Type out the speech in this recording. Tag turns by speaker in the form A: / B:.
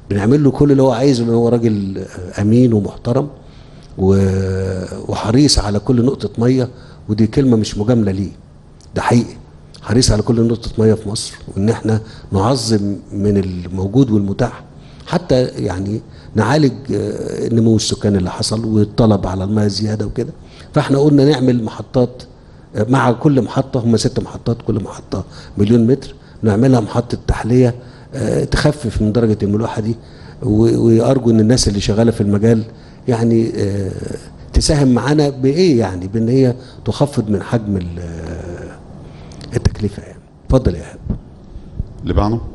A: بنعمل له كل اللي هو عايزه لان هو راجل امين ومحترم و- وحريص على كل نقطه ميه ودي كلمه مش مجامله ليه ده حقيقي حريص على كل نقطه ميه في مصر وان احنا نعظم من الموجود والمتاح حتى يعني نعالج آه، النمو السكاني اللي حصل والطلب على الميه زياده وكده فاحنا قلنا نعمل محطات آه، مع كل محطه هم ست محطات كل محطه مليون متر نعملها محطه تحليه آه، تخفف من درجه الملوحه دي و- وارجو ان الناس اللي شغاله في المجال يعني آه، تساهم معانا بايه يعني بان هي تخفض من حجم ال- آه، التكلفه يعني اتفضل يا ايهاب
B: اللي بعده